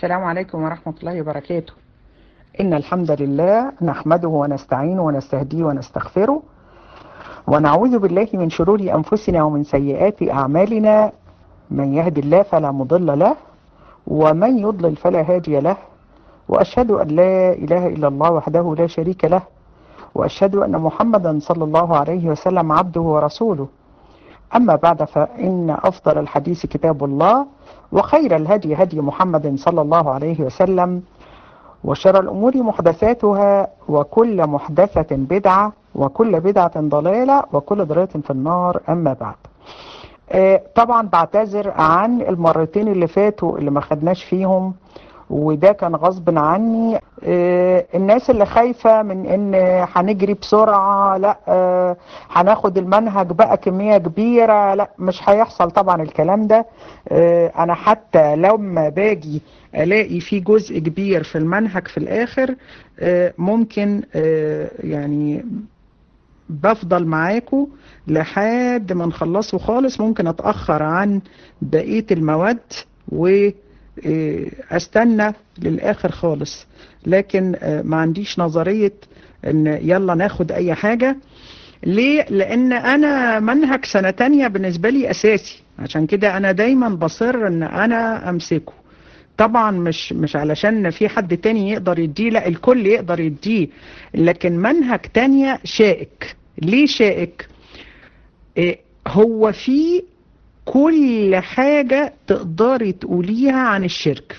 السلام عليكم ورحمة الله وبركاته إن الحمد لله نحمده ونستعينه ونستهديه ونستغفره ونعوذ بالله من شرور أنفسنا ومن سيئات أعمالنا من يهد الله فلا مضل له ومن يضلل فلا هادي له وأشهد أن لا إله إلا الله وحده لا شريك له وأشهد أن محمدا صلى الله عليه وسلم عبده ورسوله أما بعد فإن أفضل الحديث كتاب الله وخير الهدي هدي محمد صلى الله عليه وسلم وشر الأمور محدثاتها وكل محدثة بدعة وكل بدعة ضلالة وكل ضلالة في النار أما بعد آه، طبعا بعتذر عن المرتين اللي فاتوا اللي ما خدناش فيهم وده كان غصب عني آه، الناس اللي خايفة من ان هنجري بسرعة لا آه، هناخد المنهج بقى كمية كبيرة لا مش هيحصل طبعا الكلام ده آه، انا حتى لما باجي الاقي في جزء كبير في المنهج في الاخر آه، ممكن آه، يعني بفضل معاكم لحد ما نخلصه خالص ممكن اتأخر عن بقية المواد و إيه، استنى للاخر خالص لكن آه، ما عنديش نظرية ان يلا ناخد اي حاجة ليه لان انا منهج سنة تانية بالنسبة لي اساسي عشان كده انا دايما بصر ان انا امسكه طبعا مش مش علشان في حد تاني يقدر يديه لا الكل يقدر يديه لكن منهج تانية شائك ليه شائك إيه هو في كل حاجة تقدري تقوليها عن الشرك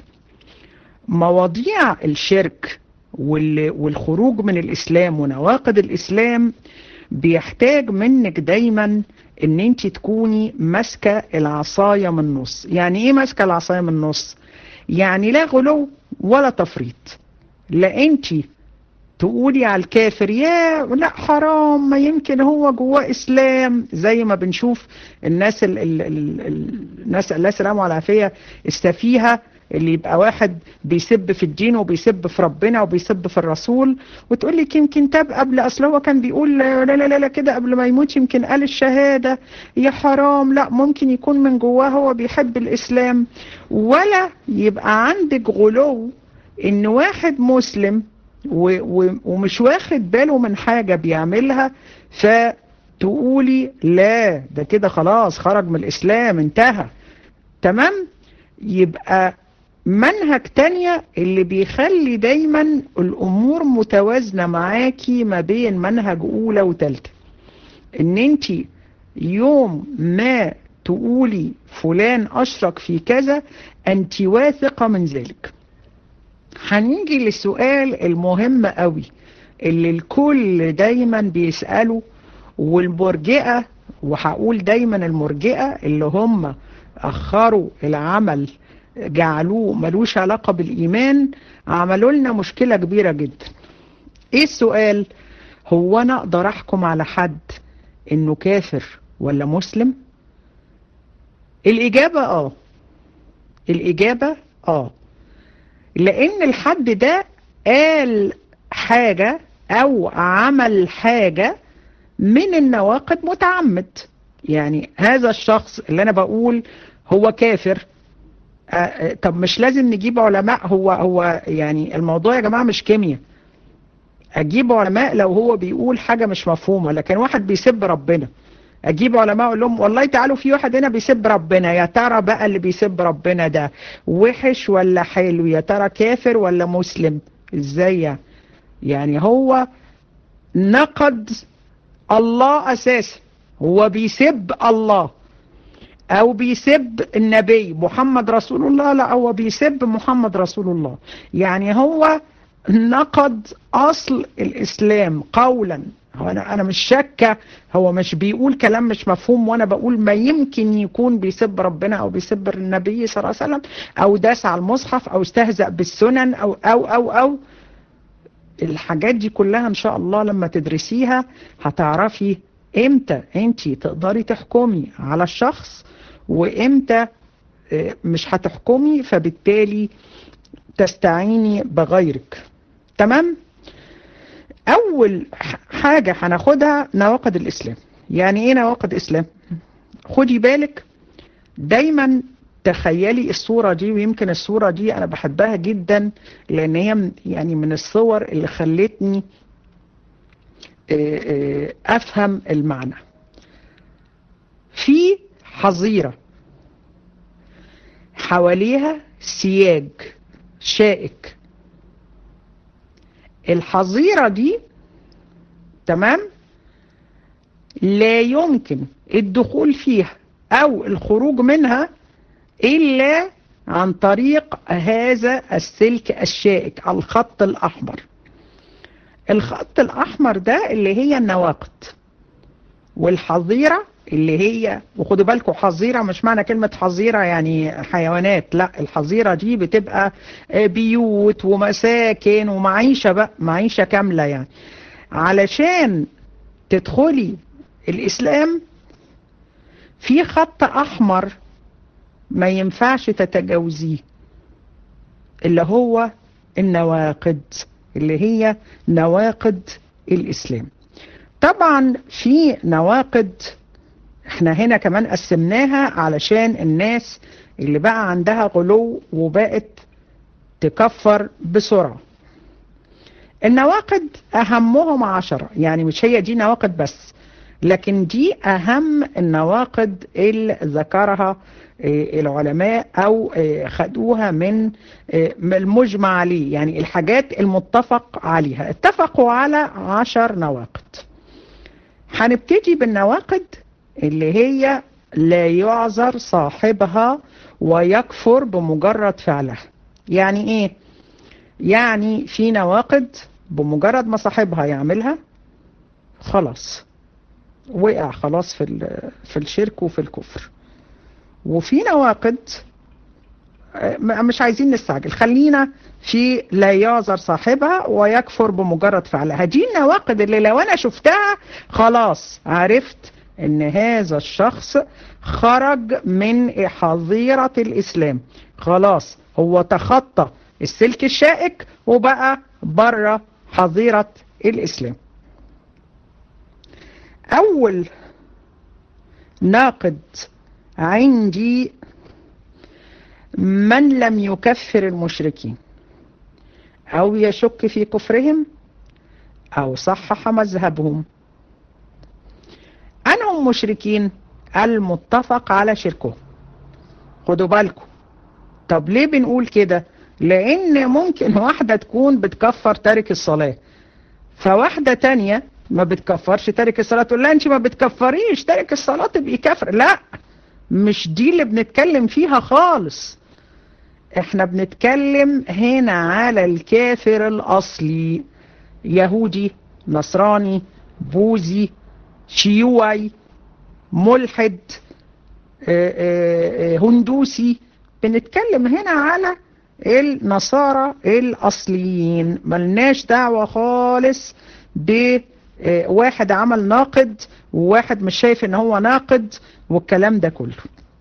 مواضيع الشرك وال- والخروج من الإسلام ونواقض الإسلام بيحتاج منك دايما ان انت تكوني ماسكة العصاية من النص يعني ايه ماسكة العصاية من النص يعني لا غلو ولا تفريط لا انت تقولي على الكافر يا لا حرام ما يمكن هو جواه اسلام زي ما بنشوف الناس ال ال ال ال الناس الله السلامه والعافيه السفيهه اللي يبقى واحد بيسب في الدين وبيسب في ربنا وبيسب في الرسول وتقول لك يمكن تاب قبل اصل هو كان بيقول لا لا لا, لا كده قبل ما يموت يمكن قال الشهاده يا حرام لا ممكن يكون من جواه هو بيحب الاسلام ولا يبقى عندك غلو ان واحد مسلم و و ومش واخد باله من حاجة بيعملها فتقولي لا ده كده خلاص خرج من الإسلام انتهى تمام يبقى منهج تانية اللي بيخلي دايما الأمور متوازنة معاكي ما بين منهج أولى وتالتة ان انت يوم ما تقولي فلان أشرك في كذا أنت واثقة من ذلك هنيجي للسؤال المهم قوي اللي الكل دايما بيسأله والمرجئة وهقول دايما المرجئة اللي هم أخروا العمل جعلوه ملوش علاقة بالإيمان عملوا لنا مشكلة كبيرة جدا إيه السؤال هو أنا أقدر أحكم على حد إنه كافر ولا مسلم الإجابة آه الإجابة آه لان الحد ده قال حاجة او عمل حاجة من النواقض متعمد يعني هذا الشخص اللي انا بقول هو كافر آه، آه، طب مش لازم نجيب علماء هو هو يعني الموضوع يا جماعة مش كيمياء اجيب علماء لو هو بيقول حاجة مش مفهومة لكن واحد بيسب ربنا اجيب علماء اقول لهم والله تعالوا في واحد هنا بيسب ربنا يا ترى بقى اللي بيسب ربنا ده وحش ولا حلو يا ترى كافر ولا مسلم ازاي يعني؟ يعني هو نقد الله اساسا هو بيسب الله او بيسب النبي محمد رسول الله لا هو بيسب محمد رسول الله يعني هو نقد اصل الاسلام قولا هو انا انا مش شاكه هو مش بيقول كلام مش مفهوم وانا بقول ما يمكن يكون بيسب ربنا او بيسب النبي صلى الله عليه وسلم او داس على المصحف او استهزأ بالسنن او او او او الحاجات دي كلها ان شاء الله لما تدرسيها هتعرفي امتى انت تقدري تحكمي على الشخص وامتى آه، مش هتحكمي فبالتالي تستعيني بغيرك تمام اول ح- حاجة هناخدها نواقض الاسلام يعني ايه نواقض الاسلام خدي بالك دايما تخيلي الصورة دي ويمكن الصورة دي أنا بحبها جدا لأن هي يعني من الصور اللي خلتني أفهم المعنى في حظيرة حواليها سياج شائك الحظيرة دي تمام لا يمكن الدخول فيها او الخروج منها الا عن طريق هذا السلك الشائك الخط الاحمر الخط الاحمر ده اللي هي النواقد والحظيرة اللي هي وخدوا بالكم حظيرة مش معنى كلمة حظيرة يعني حيوانات لا الحظيرة دي بتبقى بيوت ومساكن ومعيشة بقى معيشة كاملة يعني علشان تدخلي الإسلام في خط أحمر ما ينفعش تتجاوزيه اللي هو النواقد اللي هي نواقد الإسلام طبعا في نواقد احنا هنا كمان قسمناها علشان الناس اللي بقى عندها غلو وبقت تكفر بسرعة النواقد أهمهم عشرة يعني مش هي دي نواقد بس لكن دي أهم النواقد اللي ذكرها العلماء أو خدوها من المجمع عليه يعني الحاجات المتفق عليها اتفقوا على عشر نواقد هنبتدي بالنواقد اللي هي لا يعذر صاحبها ويكفر بمجرد فعلها يعني ايه يعني في نواقد بمجرد ما صاحبها يعملها خلاص وقع خلاص في في الشرك وفي الكفر وفي نواقد مش عايزين نستعجل خلينا في لا يعذر صاحبها ويكفر بمجرد فعلها دي النواقد اللي لو انا شفتها خلاص عرفت ان هذا الشخص خرج من حظيرة الاسلام خلاص هو تخطى السلك الشائك وبقى بره حظيرة الاسلام اول ناقد عندي من لم يكفر المشركين او يشك في كفرهم او صحح مذهبهم انهم مشركين المتفق على شركهم خدوا بالكم طب ليه بنقول كده لان ممكن واحدة تكون بتكفر تارك الصلاة فواحدة تانية ما بتكفرش تارك الصلاة تقول لا انت ما بتكفريش تارك الصلاة تبقي كفر لا مش دي اللي بنتكلم فيها خالص احنا بنتكلم هنا على الكافر الاصلي يهودي نصراني بوذي شيوعي ملحد اه اه هندوسي بنتكلم هنا على النصارى الاصليين ملناش دعوة خالص بواحد عمل ناقد وواحد مش شايف ان هو ناقد والكلام ده كله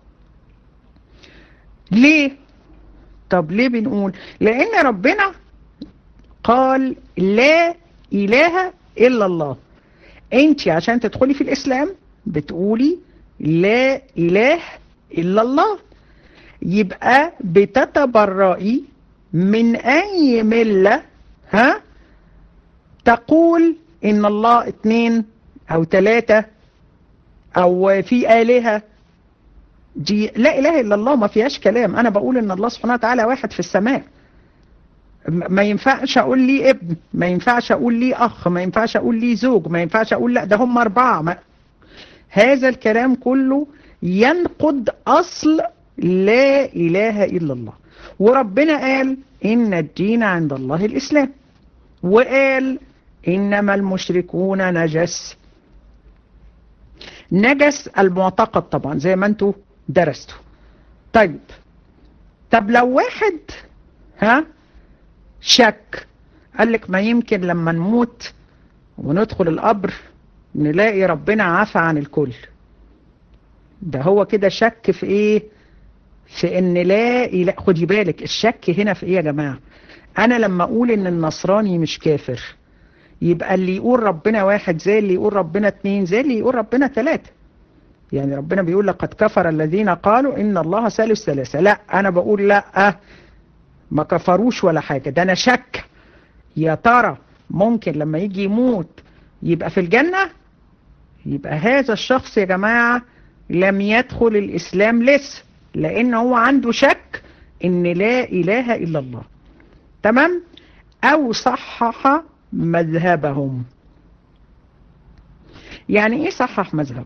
ليه طب ليه بنقول لان ربنا قال لا اله الا الله انت عشان تدخلي في الاسلام بتقولي لا اله الا الله يبقى بتتبرئي من اي ملة ها تقول ان الله اتنين او تلاتة او في الهة دي لا اله الا الله ما فيهاش كلام انا بقول ان الله سبحانه وتعالى واحد في السماء ما ينفعش اقول لي ابن ما ينفعش اقول لي اخ ما ينفعش اقول لي زوج ما ينفعش اقول لا ده هم اربعة ما هذا الكلام كله ينقض اصل لا اله الا الله وربنا قال ان الدين عند الله الاسلام وقال انما المشركون نجس نجس المعتقد طبعا زي ما انتوا درستوا طيب طب لو واحد ها شك قال لك ما يمكن لما نموت وندخل القبر نلاقي ربنا عفى عن الكل ده هو كده شك في ايه في ان لا إله خدي بالك الشك هنا في ايه يا جماعة انا لما اقول ان النصراني مش كافر يبقى اللي يقول ربنا واحد زي اللي يقول ربنا اتنين زي اللي يقول ربنا تلاتة يعني ربنا بيقول لقد كفر الذين قالوا إن الله ثالث ثلاثة لا أنا بقول لا ما كفروش ولا حاجة ده أنا شك يا ترى ممكن لما يجي يموت يبقى في الجنة يبقى هذا الشخص يا جماعة لم يدخل الإسلام لسه لأن هو عنده شك إن لا إله إلا الله تمام أو صحح مذهبهم يعني إيه صحح مذهبهم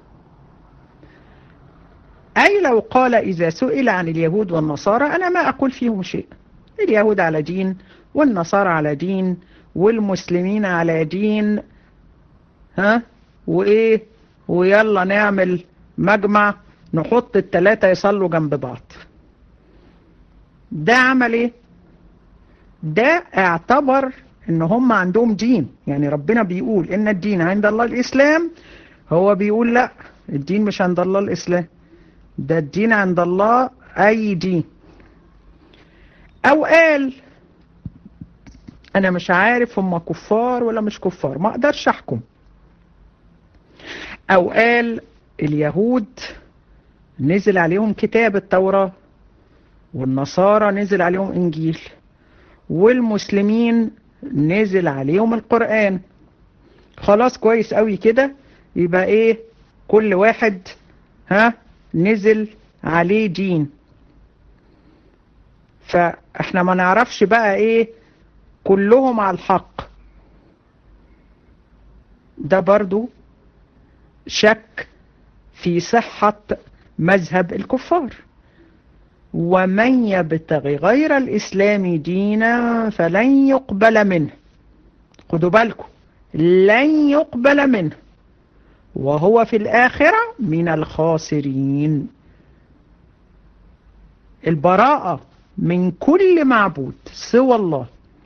أي لو قال إذا سئل عن اليهود والنصارى أنا ما أقول فيهم شيء اليهود على دين والنصارى على دين والمسلمين على دين ها وإيه ويلا نعمل مجمع نحط التلاتة يصلوا جنب بعض ده عمل ايه ده اعتبر ان هم عندهم دين يعني ربنا بيقول ان الدين عند الله الاسلام هو بيقول لا الدين مش عند الله الاسلام ده الدين عند الله اي دين او قال انا مش عارف هم كفار ولا مش كفار ما اقدرش احكم او قال اليهود نزل عليهم كتاب التوراة والنصارى نزل عليهم انجيل والمسلمين نزل عليهم القرآن خلاص كويس قوي كده يبقى ايه كل واحد ها نزل عليه دين فاحنا ما نعرفش بقى ايه كلهم على الحق ده برضو شك في صحة مذهب الكفار ومن يبتغي غير الإسلام دينا فلن يقبل منه خدوا بالكم لن يقبل منه وهو في الآخرة من الخاسرين البراءة من كل معبود سوى الله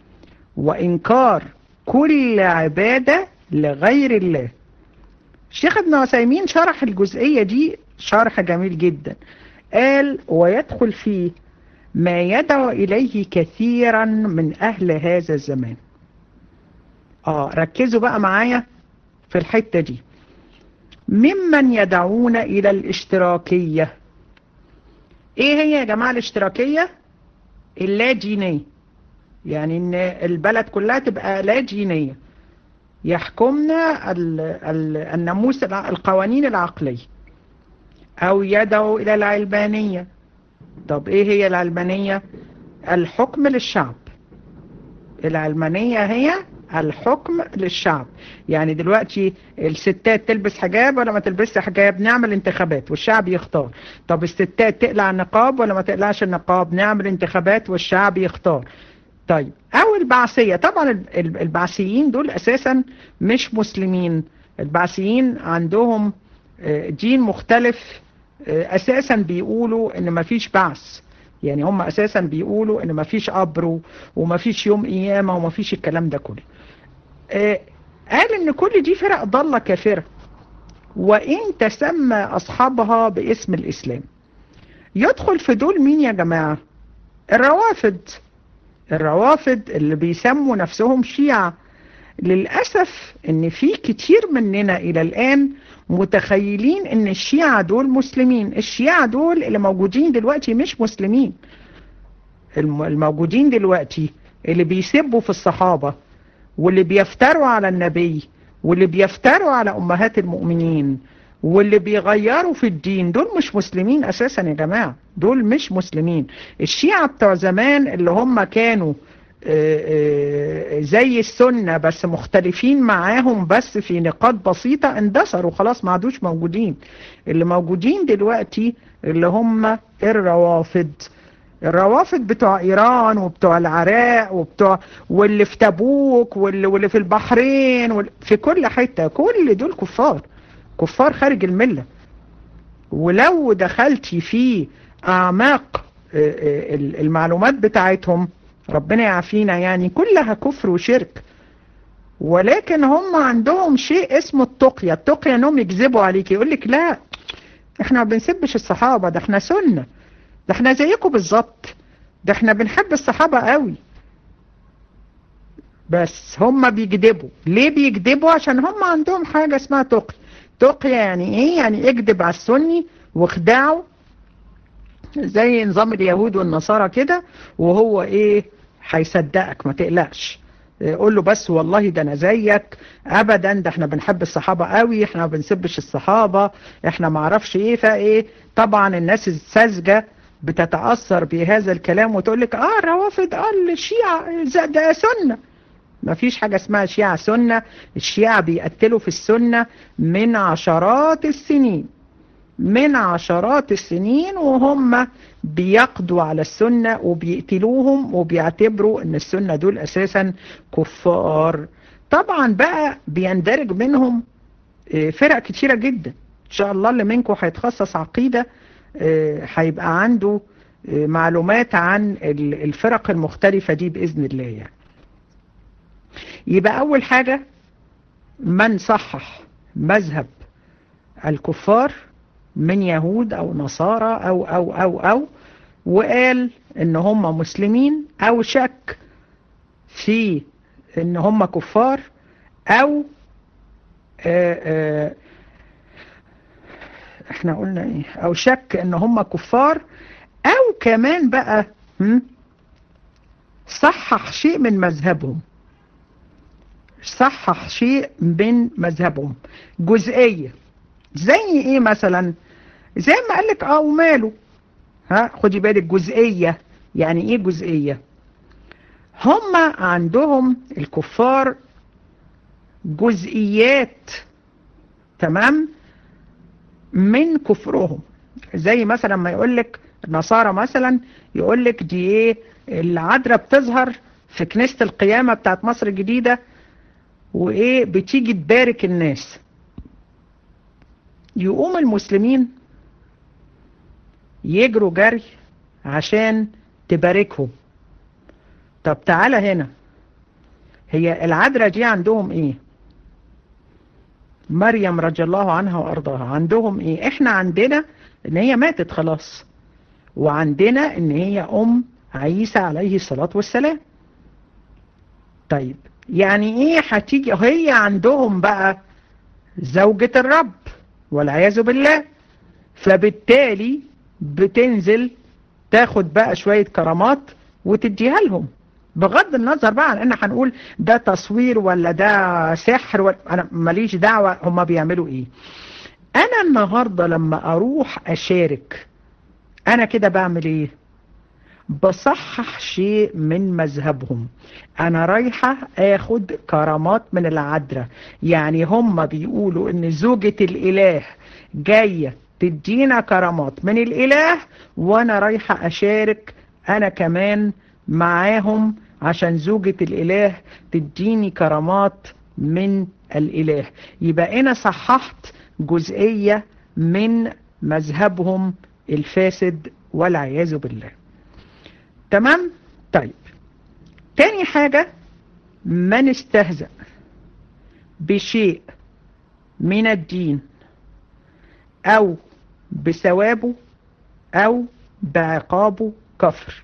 وإنكار كل عبادة لغير الله الشيخ ابن عثيمين شرح الجزئية دي شرح جميل جدا قال ويدخل فيه ما يدعو إليه كثيرا من أهل هذا الزمان آه ركزوا بقى معايا في الحتة دي ممن يدعون إلى الاشتراكية إيه هي يا جماعة الاشتراكية اللا دينية يعني إن البلد كلها تبقى لا دينية يحكمنا الناموس القوانين العقلية أو يدعو إلى العلبانية طب إيه هي العلمانية الحكم للشعب العلمانية هي الحكم للشعب يعني دلوقتي الستات تلبس حجاب ولا ما تلبسش حجاب نعمل انتخابات والشعب يختار طب الستات تقلع النقاب ولا ما تقلعش النقاب نعمل انتخابات والشعب يختار طيب او البعثية طبعا البعثيين دول اساسا مش مسلمين البعثيين عندهم دين مختلف اساسا بيقولوا ان مفيش بعث يعني هم اساسا بيقولوا ان مفيش قبر ومفيش يوم قيامه ومفيش الكلام ده كله قال ان كل دي فرق ضالة كافرة وان تسمى اصحابها باسم الاسلام يدخل في دول مين يا جماعة الروافد الروافد اللي بيسموا نفسهم شيعة للأسف ان في كتير مننا الى الان متخيلين ان الشيعة دول مسلمين الشيعة دول اللي موجودين دلوقتي مش مسلمين الموجودين دلوقتي اللي بيسبوا في الصحابة واللي بيفتروا على النبي واللي بيفتروا على امهات المؤمنين واللي بيغيروا في الدين دول مش مسلمين اساسا يا جماعة دول مش مسلمين الشيعة بتوع زمان اللي هم كانوا زي السنة بس مختلفين معاهم بس في نقاط بسيطة اندثروا خلاص ما عادوش موجودين اللي موجودين دلوقتي اللي هم الروافد الروافد بتوع ايران وبتوع العراق وبتوع واللي في تبوك واللي, واللي في البحرين واللي في كل حتة كل دول كفار كفار خارج الملة ولو دخلتي في اعماق المعلومات بتاعتهم ربنا يعافينا يعني كلها كفر وشرك ولكن هم عندهم شيء اسمه التقية التقية انهم يكذبوا عليك يقول لك لا احنا ما بنسبش الصحابة ده احنا سنة ده احنا زيكم بالظبط ده احنا بنحب الصحابة قوي بس هم بيكذبوا ليه بيكذبوا عشان هم عندهم حاجة اسمها تقي تقية يعني ايه يعني اكذب على السني واخدعه زي نظام اليهود والنصارى كده وهو ايه هيصدقك ما تقلقش قول له بس والله ده انا زيك ابدا ده احنا بنحب الصحابة قوي احنا ما بنسبش الصحابة احنا ما عرفش ايه فايه طبعا الناس الساذجة بتتأثر بهذا الكلام وتقول لك اه الروافض اه الشيعة ده سنة ما فيش حاجة اسمها شيعة سنة الشيعة بيقتلوا في السنة من عشرات السنين من عشرات السنين وهم بيقضوا على السنة وبيقتلوهم وبيعتبروا ان السنة دول اساسا كفار طبعا بقى بيندرج منهم فرق كتيرة جدا ان شاء الله اللي منكم هيتخصص عقيدة هيبقى عنده معلومات عن الفرق المختلفة دي بإذن الله يعني يبقى أول حاجة من صحح مذهب الكفار من يهود أو نصارى أو أو أو أو وقال إن هم مسلمين أو شك في إن هم كفار أو آآ آآ احنا قلنا ايه او شك ان هم كفار او كمان بقى صحح شيء من مذهبهم صحح شيء من مذهبهم جزئية زي ايه مثلا زي ما قالك اه وماله ها خدي بالك جزئية يعني ايه جزئية هم عندهم الكفار جزئيات تمام من كفرهم زي مثلا ما يقولك النصارى مثلا يقولك دي ايه العذراء بتظهر في كنيسة القيامة بتاعت مصر الجديدة وايه بتيجي تبارك الناس يقوم المسلمين يجروا جري عشان تباركهم طب تعالى هنا هي العذراء دي عندهم ايه مريم رضي الله عنها وارضاها عندهم ايه احنا عندنا ان هي ماتت خلاص وعندنا ان هي ام عيسى عليه الصلاة والسلام طيب يعني ايه هتيجي هي عندهم بقى زوجة الرب والعياذ بالله فبالتالي بتنزل تاخد بقى شوية كرامات وتديها لهم بغض النظر بقى عن ان هنقول ده تصوير ولا ده سحر ولا انا ماليش دعوة هما بيعملوا ايه انا النهاردة لما اروح اشارك انا كده بعمل ايه بصحح شيء من مذهبهم انا رايحة اخد كرامات من العذراء يعني هم بيقولوا ان زوجة الاله جاية تدينا كرامات من الاله وانا رايحة اشارك انا كمان معاهم عشان زوجة الاله تديني كرامات من الاله يبقى انا صححت جزئية من مذهبهم الفاسد والعياذ بالله تمام طيب تاني حاجة من استهزأ بشيء من الدين او بثوابه او بعقابه كفر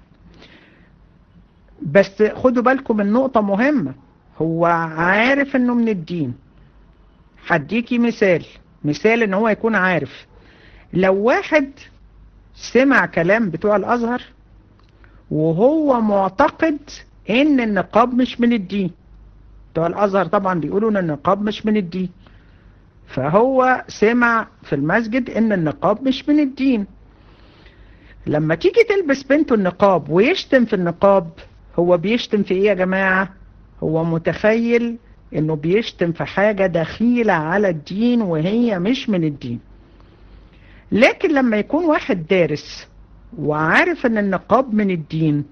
بس خدوا بالكم من نقطة مهمة هو عارف انه من الدين هديكي مثال مثال ان هو يكون عارف لو واحد سمع كلام بتوع الازهر وهو معتقد ان النقاب مش من الدين بتوع الازهر طبعا بيقولوا ان النقاب مش من الدين فهو سمع في المسجد ان النقاب مش من الدين لما تيجي تلبس بنته النقاب ويشتم في النقاب هو بيشتم في ايه يا جماعة هو متخيل انه بيشتم في حاجة دخيلة على الدين وهي مش من الدين لكن لما يكون واحد دارس وعارف ان النقاب من الدين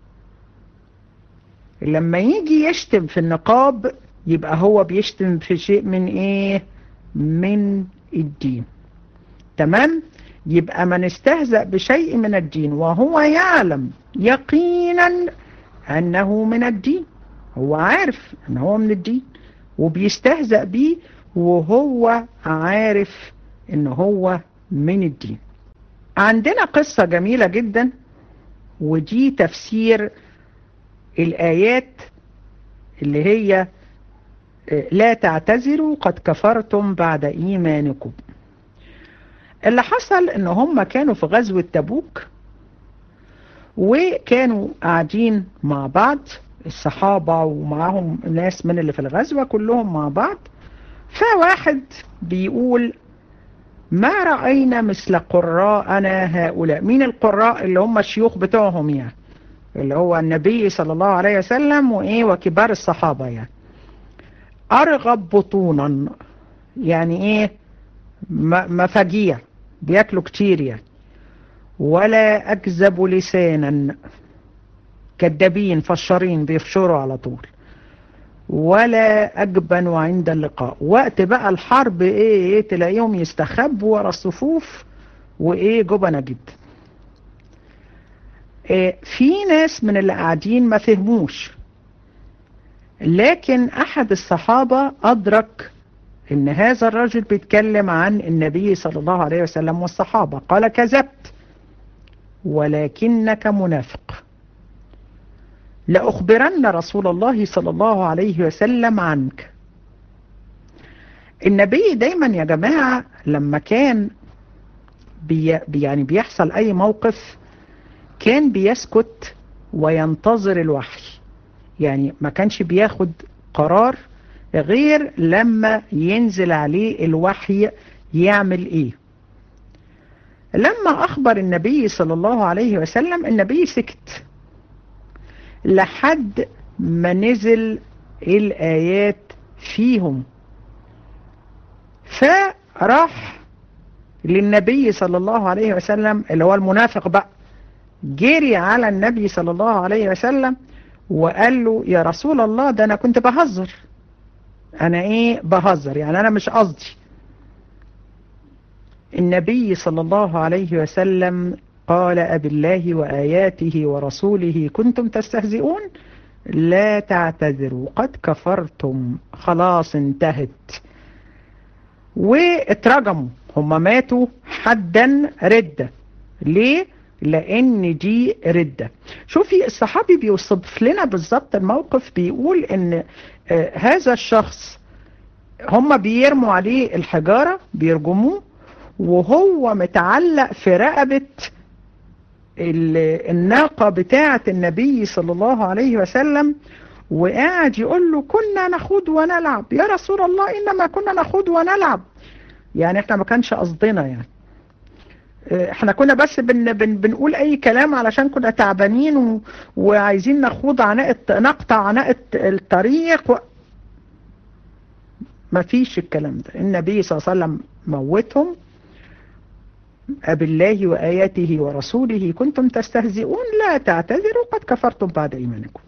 لما يجي يشتم في النقاب يبقى هو بيشتم في شيء من ايه من الدين تمام يبقى من استهزأ بشيء من الدين وهو يعلم يقينا انه من الدين هو عارف ان هو من الدين وبيستهزأ بيه وهو عارف ان هو من الدين عندنا قصة جميلة جدا ودي تفسير الآيات اللي هي لا تعتذروا قد كفرتم بعد إيمانكم اللي حصل ان هم كانوا في غزوة تبوك وكانوا قاعدين مع بعض الصحابة ومعهم ناس من اللي في الغزوة كلهم مع بعض فواحد بيقول ما رأينا مثل قراءنا هؤلاء مين القراء اللي هم الشيوخ بتوعهم يعني اللي هو النبي صلى الله عليه وسلم وإيه وكبار الصحابة يعني أرغب بطونا يعني إيه مفاجيع بياكلوا كتير يعني ولا أكذب لسانا كدابين فشارين بيفشروا على طول ولا أجبن عند اللقاء وقت بقى الحرب إيه, إيه تلاقيهم يستخبوا ورا الصفوف وإيه جبنة جدا إيه في ناس من اللي قاعدين ما فهموش لكن أحد الصحابة أدرك إن هذا الرجل بيتكلم عن النبي صلى الله عليه وسلم والصحابة قال كذبت ولكنك منافق لأخبرن رسول الله صلى الله عليه وسلم عنك النبي دايما يا جماعة لما كان بي يعني بيحصل أي موقف كان بيسكت وينتظر الوحي يعني ما كانش بياخد قرار غير لما ينزل عليه الوحي يعمل ايه لما اخبر النبي صلى الله عليه وسلم النبي سكت لحد ما نزل الآيات فيهم فراح للنبي صلى الله عليه وسلم اللي هو المنافق بقى جري على النبي صلى الله عليه وسلم وقال له يا رسول الله ده أنا كنت بهزر أنا إيه بهزر يعني أنا مش قصدي النبي صلى الله عليه وسلم قال أب الله وآياته ورسوله كنتم تستهزئون لا تعتذروا قد كفرتم خلاص انتهت واترجموا هم ماتوا حدا ردة ليه؟ لأن دي ردة شوفي الصحابي بيوصف لنا بالظبط الموقف بيقول ان آه هذا الشخص هم بيرموا عليه الحجارة بيرجموه وهو متعلق في رقبة الناقة بتاعة النبي صلى الله عليه وسلم وقاعد يقول له كنا نخوض ونلعب يا رسول الله إنما كنا نخوض ونلعب يعني احنا ما كانش قصدنا يعني احنا كنا بس بن بن بنقول اي كلام علشان كنا تعبانين و وعايزين نخوض عناء نقطع عناء الطريق و... ما فيش الكلام ده النبي صلى الله عليه وسلم موتهم أبالله وآياته ورسوله كنتم تستهزئون لا تعتذروا قد كفرتم بعد إيمانكم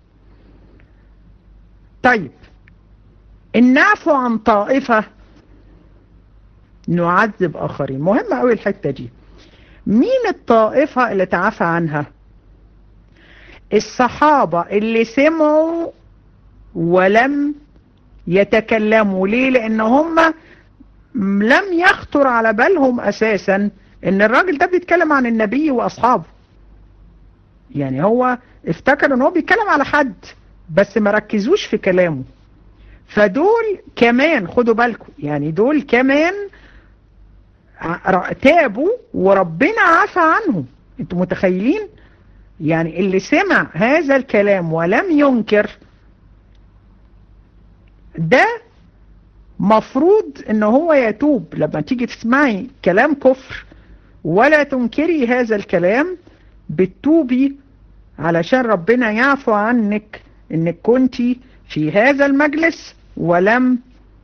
طيب إن نعفو عن طائفة نعذب آخرين مهمة أوي الحتة دي مين الطائفة اللي تعافى عنها الصحابة اللي سمعوا ولم يتكلموا ليه لأن هم لم يخطر على بالهم أساسا ان الراجل ده بيتكلم عن النبي واصحابه يعني هو افتكر ان هو بيتكلم على حد بس ما ركزوش في كلامه فدول كمان خدوا بالكم يعني دول كمان تابوا وربنا عفى عنهم انتوا متخيلين يعني اللي سمع هذا الكلام ولم ينكر ده مفروض ان هو يتوب لما تيجي تسمعي كلام كفر ولا تنكري هذا الكلام بتوبي علشان ربنا يعفو عنك انك كنت في هذا المجلس ولم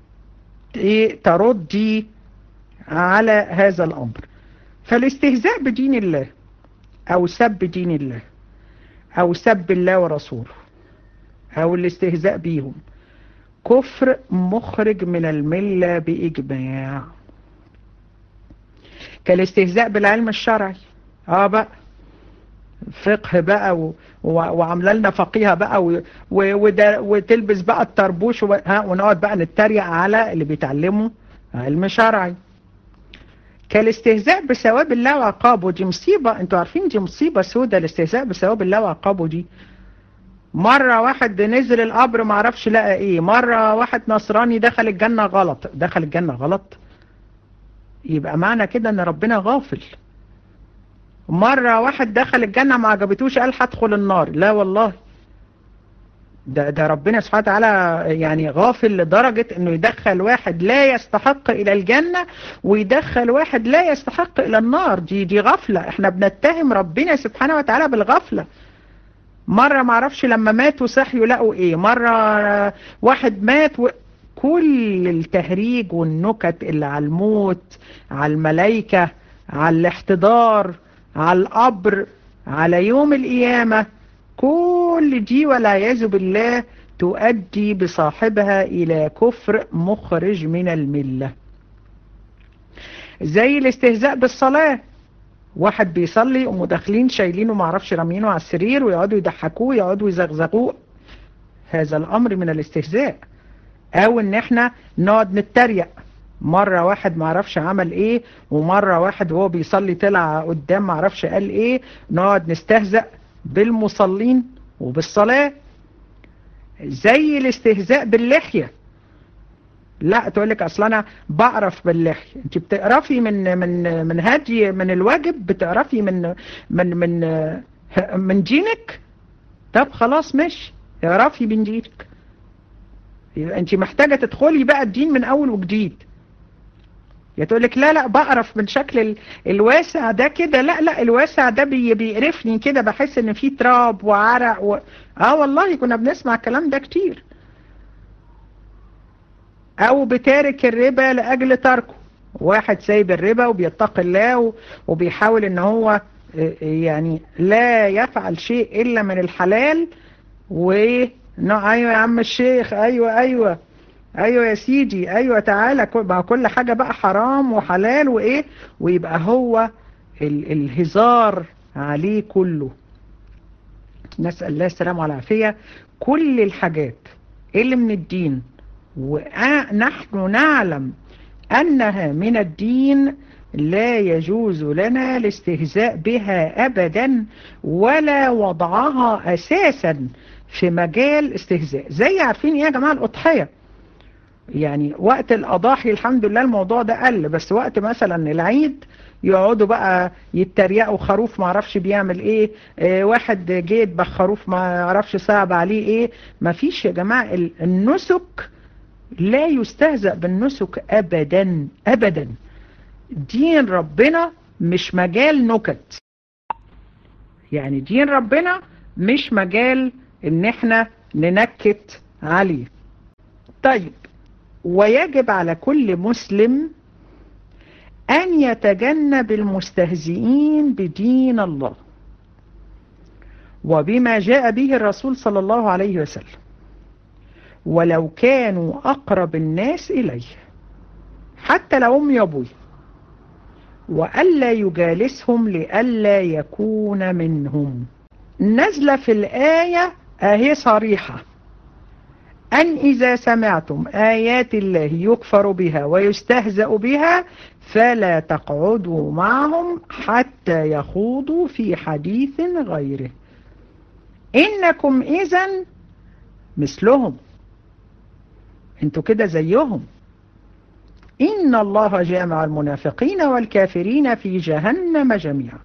تردي على هذا الامر فالاستهزاء بدين الله او سب دين الله او سب الله ورسوله او الاستهزاء بيهم كفر مخرج من الملة بإجماع كالاستهزاء بالعلم الشرعي اه بقى فقه بقى و... و... وعامله لنا فقيهه بقى و... و... وده... وتلبس بقى الطربوش و... ها ونقعد بقى نتريق على اللي بيتعلموا علم شرعي كالاستهزاء بثواب الله وعقابه دي مصيبة انتوا عارفين دي مصيبة سودة الاستهزاء بثواب الله وعقابه دي مرة واحد نزل القبر معرفش لقى ايه مرة واحد نصراني دخل الجنة غلط دخل الجنة غلط يبقى معنى كده ان ربنا غافل مرة واحد دخل الجنة ما عجبتوش قال هدخل النار لا والله ده, ده ربنا سبحانه وتعالى يعني غافل لدرجة انه يدخل واحد لا يستحق الى الجنة ويدخل واحد لا يستحق الى النار دي دي غفلة احنا بنتهم ربنا سبحانه وتعالى بالغفلة مرة معرفش لما ماتوا صحيوا لقوا ايه مرة واحد مات و... كل التهريج والنكت اللي على الموت على الملائكة على الاحتضار على القبر على يوم القيامة كل دي والعياذ بالله تؤدي بصاحبها إلى كفر مخرج من الملة زي الاستهزاء بالصلاة واحد بيصلي يقوموا داخلين شايلينه معرفش رامينه على السرير ويقعدوا يضحكوه يقعدوا يزغزغوه هذا الأمر من الاستهزاء أو إن احنا نقعد نتريق مرة واحد معرفش عمل ايه ومرة واحد وهو بيصلي طلع قدام معرفش قال ايه نقعد نستهزأ بالمصلين وبالصلاة زي الاستهزاء باللحية لا تقول لك اصل انا بعرف باللحية انت بتقرفي من من من هدي من الواجب بتقرفي من من من من دينك طب خلاص ماشي اعرفي من دينك انت محتاجة تدخلي بقى الدين من اول وجديد يا تقول لك لا لا بقرف من شكل الواسع ده كده لا لا الواسع ده بي بيقرفني كده بحس ان فيه تراب وعرق و... اه والله كنا بنسمع الكلام ده كتير او بتارك الربا لاجل تركه واحد سايب الربا وبيتقي الله وبيحاول ان هو يعني لا يفعل شيء الا من الحلال و ايوه يا عم الشيخ ايوه ايوه ايوه يا سيدي ايوه تعالى بقى كل حاجة بقى حرام وحلال وايه ويبقى هو ال الهزار عليه كله نسأل الله السلام والعافية كل الحاجات اللي من الدين ونحن نعلم أنها من الدين لا يجوز لنا الاستهزاء بها أبدا ولا وضعها أساسا في مجال استهزاء زي عارفين ايه يا جماعة الأضحية يعني وقت الأضاحي الحمد لله الموضوع ده قل بس وقت مثلا العيد يقعدوا بقى يتريقوا خروف ما عرفش بيعمل ايه اه واحد جه يذبح خروف ما عرفش صعب عليه ايه ما فيش يا جماعة النسك لا يستهزأ بالنسك ابدا ابدا دين ربنا مش مجال نكت يعني دين ربنا مش مجال ان احنا ننكت عليه طيب ويجب على كل مسلم أن يتجنب المستهزئين بدين الله وبما جاء به الرسول صلى الله عليه وسلم ولو كانوا أقرب الناس إليه حتى لو أمي أبوي وألا يجالسهم لألا يكون منهم نزل في الآية أهي صريحة أن إذا سمعتم آيات الله يكفر بها ويستهزأ بها فلا تقعدوا معهم حتى يخوضوا في حديث غيره إنكم إذن مثلهم انتوا كده زيهم إن الله جامع المنافقين والكافرين في جهنم جميعا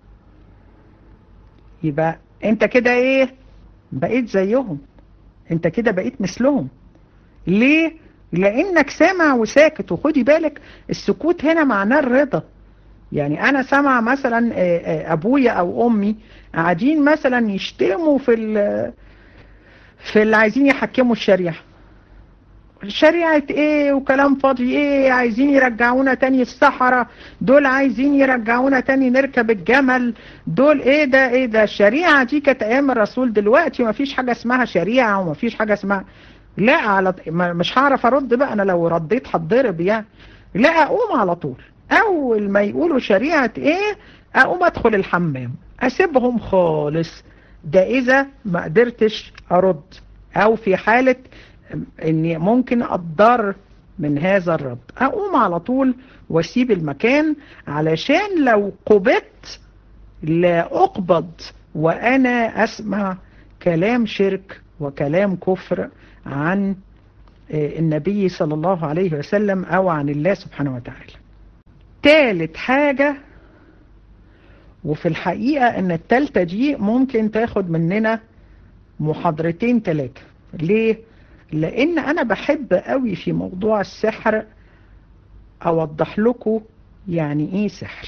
يبقى انت كده ايه بقيت زيهم انت كده بقيت مثلهم ليه لانك سامع وساكت وخدي بالك السكوت هنا معناه الرضا يعني انا سامع مثلا ابويا او امي قاعدين مثلا يشتموا في في اللي عايزين يحكموا الشريعه شريعة ايه وكلام فاضي ايه عايزين يرجعونا تاني الصحراء دول عايزين يرجعونا تاني نركب الجمل دول ايه ده ايه ده الشريعة دي كانت ايام الرسول دلوقتي ما فيش حاجة اسمها شريعة وما فيش حاجة اسمها لا على مش هعرف ارد بقى انا لو رديت هتضرب يعني لا اقوم على طول اول ما يقولوا شريعة ايه اقوم ادخل الحمام اسيبهم خالص ده اذا ما قدرتش ارد او في حالة اني ممكن اتضر من هذا الرد اقوم على طول واسيب المكان علشان لو قبضت لا اقبض وانا اسمع كلام شرك وكلام كفر عن النبي صلى الله عليه وسلم او عن الله سبحانه وتعالى تالت حاجة وفي الحقيقة ان التالتة دي ممكن تاخد مننا محاضرتين تلاتة ليه؟ لان انا بحب قوي في موضوع السحر اوضح لكم يعني ايه سحر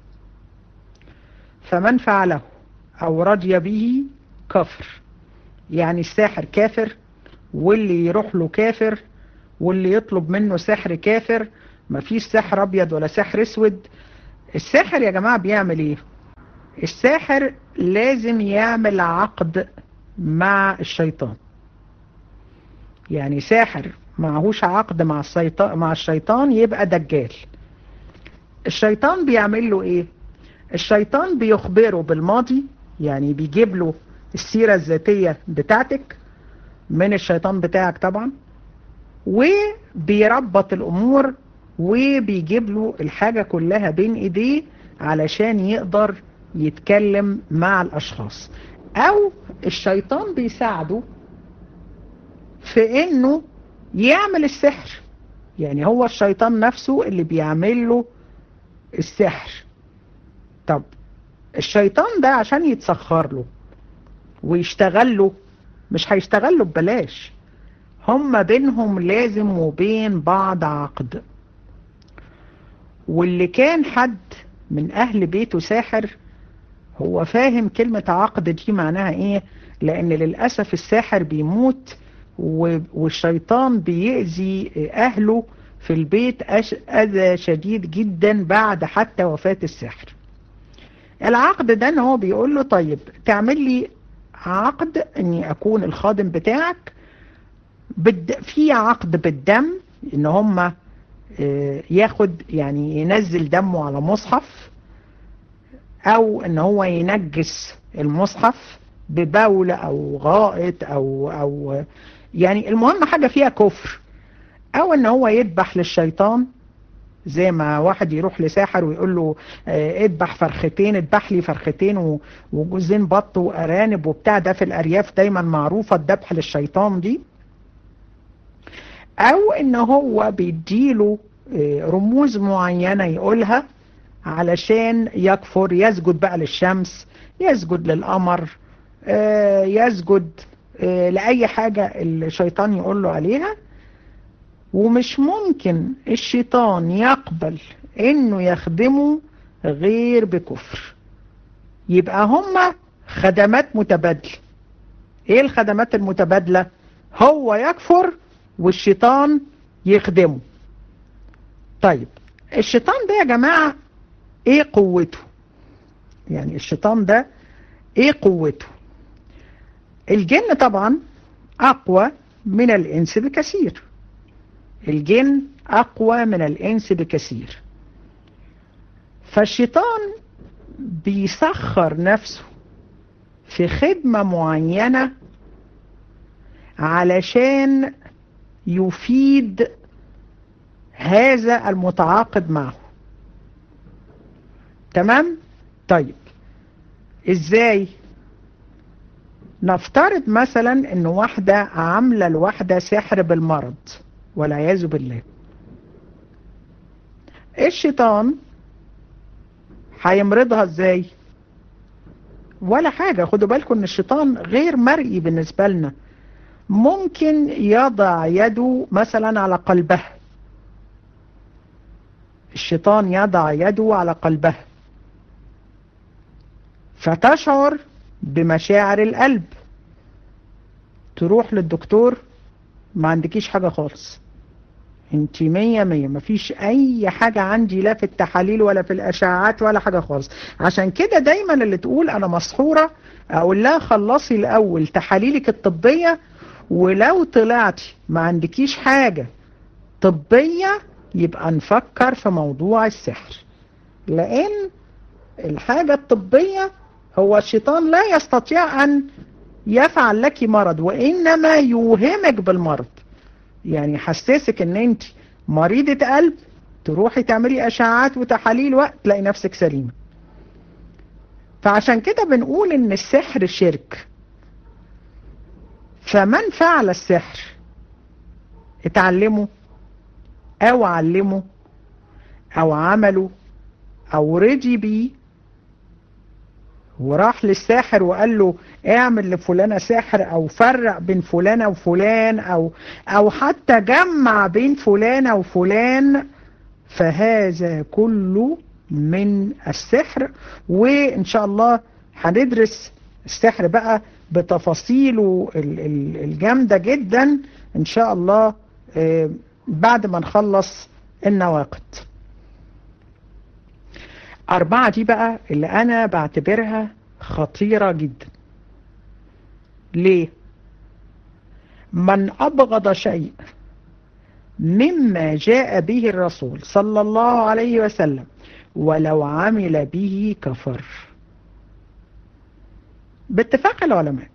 فمن فعله او رضي به كفر يعني الساحر كافر واللي يروح له كافر واللي يطلب منه سحر كافر مفيش سحر ابيض ولا سحر اسود الساحر يا جماعة بيعمل ايه الساحر لازم يعمل عقد مع الشيطان يعني ساحر معهوش عقد مع الشيطان مع الشيطان يبقى دجال الشيطان بيعمل له ايه الشيطان بيخبره بالماضي يعني بيجيب له السيرة الذاتية بتاعتك من الشيطان بتاعك طبعا وبيربط الامور وبيجيب له الحاجة كلها بين ايديه علشان يقدر يتكلم مع الاشخاص او الشيطان بيساعده في انه يعمل السحر يعني هو الشيطان نفسه اللي بيعمل له السحر طب الشيطان ده عشان يتسخر له ويشتغل له مش هيشتغل له ببلاش هما بينهم لازم وبين بعض عقد واللي كان حد من اهل بيته ساحر هو فاهم كلمة عقد دي معناها ايه لان للأسف الساحر بيموت والشيطان بيأذي اهله في البيت اذى شديد جدا بعد حتى وفاة الساحر العقد ده ان هو بيقول له طيب تعمل لي عقد اني اكون الخادم بتاعك بد... في عقد بالدم ان هم ياخد يعني ينزل دمه على مصحف او ان هو ينجس المصحف ببول او غائط او او يعني المهم حاجة فيها كفر او ان هو يذبح للشيطان زي ما واحد يروح لساحر ويقول له اذبح فرختين اذبح لي فرختين وجوزين بط وارانب وبتاع ده في الارياف دايما معروفة الذبح للشيطان دي او ان هو بيديله رموز معينة يقولها علشان يكفر يسجد بقى للشمس يسجد للقمر يسجد لأي حاجة الشيطان يقول له عليها ومش ممكن الشيطان يقبل انه يخدمه غير بكفر يبقى هما خدمات متبادلة ايه الخدمات المتبادلة هو يكفر والشيطان يخدمه طيب الشيطان ده يا جماعة ايه قوته يعني الشيطان ده ايه قوته الجن طبعا اقوى من الانس بكثير الجن اقوى من الانس بكثير فالشيطان بيسخر نفسه في خدمة معينة علشان يفيد هذا المتعاقد معه تمام طيب ازاي نفترض مثلا ان واحدة عاملة الواحدة سحر بالمرض والعياذ بالله الشيطان هيمرضها ازاي ولا حاجة خدوا بالكم ان الشيطان غير مرئي بالنسبة لنا ممكن يضع يده مثلا على قلبها الشيطان يضع يده على قلبها فتشعر بمشاعر القلب تروح للدكتور ما عندكيش حاجة خالص انت مية مية مفيش اي حاجة عندي لا في التحاليل ولا في الاشعاعات ولا حاجة خالص عشان كده دايما اللي تقول انا مسحورة اقول لها خلصي الاول تحاليلك الطبية ولو طلعتي ما عندكيش حاجة طبية يبقى نفكر في موضوع السحر لان الحاجة الطبية هو الشيطان لا يستطيع ان يفعل لك مرض وانما يوهمك بالمرض يعني يحسسك ان انت مريضة قلب تروحي تعملي اشعاعات وتحاليل وقت تلاقي نفسك سليمة فعشان كده بنقول ان السحر شرك فمن فعل السحر اتعلمه او علمه او عمله او رضي بيه وراح للساحر وقال له اعمل لفلانة سحر او فرق بين فلانة وفلان او او حتى جمع بين فلانة وفلان فهذا كله من السحر وان شاء الله هندرس السحر بقى بتفاصيله الجامدة جدا ان شاء الله بعد ما نخلص النواقد أربعة دي بقى اللي أنا بعتبرها خطيرة جدا ليه؟ من أبغض شيء مما جاء به الرسول صلى الله عليه وسلم ولو عمل به كفر باتفاق العلماء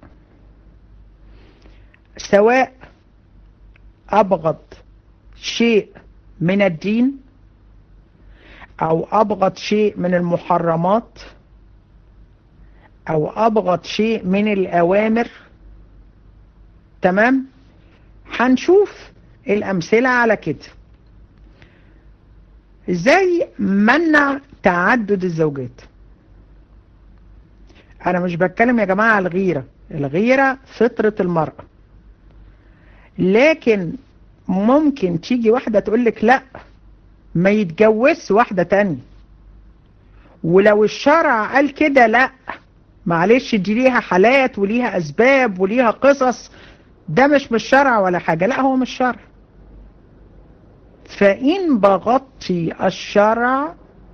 سواء أبغض شيء من الدين أو أبغض شيء من المحرمات أو أبغض شيء من الأوامر تمام هنشوف الأمثلة على كده ازاي منع تعدد الزوجات انا مش بتكلم يا جماعة على الغيرة الغيرة فطرة المرأة لكن ممكن تيجي واحدة تقولك لا ما يتجوزش واحدة تانية ولو الشرع قال كده لا معلش دي ليها حالات وليها اسباب وليها قصص ده مش مش شرع ولا حاجة لا هو مش شرع فإن بغضت الشرع